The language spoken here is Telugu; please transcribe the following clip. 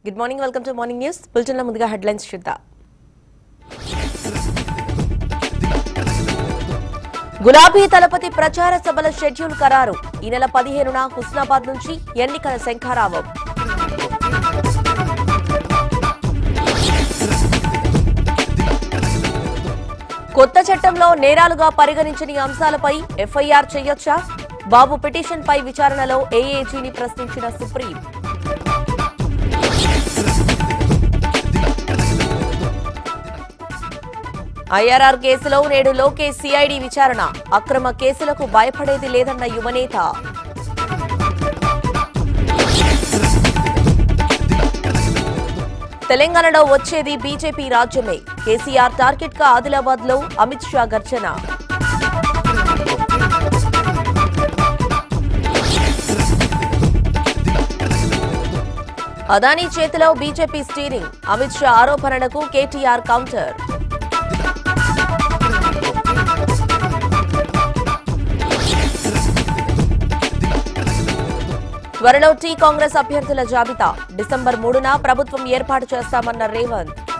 good morning welcome to morning news బులెటిన్లో ముందుగా హెడ్లైన్స్ చూద్దాం గులాబీ తలపతి ప్రచార సభల షెడ్యూల్ ఖరారు ఈ నెల పదిహేనున హుస్నాబాద్ నుంచి ఎన్నికల శంఖారావం కొత్త చట్టంలో నేరాలుగా పరిగణించని అంశాలపై ఎఫ్ఐఆర్ చేయొచ్చా బాబు పిటిషన్పై విచారణలో ఏఏజీని ప్రశ్నించిన సుప్రీం ఐఆర్ఆర్ కేసులో నేడు లోకేష్ సిఐడి విచారణ అక్రమ కేసులకు భయపడేది లేదన్న యువనేత తెలంగాణలో వచ్చేది బీజేపీ రాజ్యమే కేసీఆర్ టార్గెట్ గా ఆదిలాబాద్ లో అమిత్ షా గర్జన అదానీ చేతిలో బీజేపీ స్టీరింగ్ అమిత్ షా ఆరోపణలకు కేటీఆర్ కౌంటర్ త్వరలో టీ కాంగ్రెస్ అభ్యర్థుల జాబితా డిసెంబర్ మూడున ప్రభుత్వం ఏర్పాటు చేస్తామన్న రేవంత్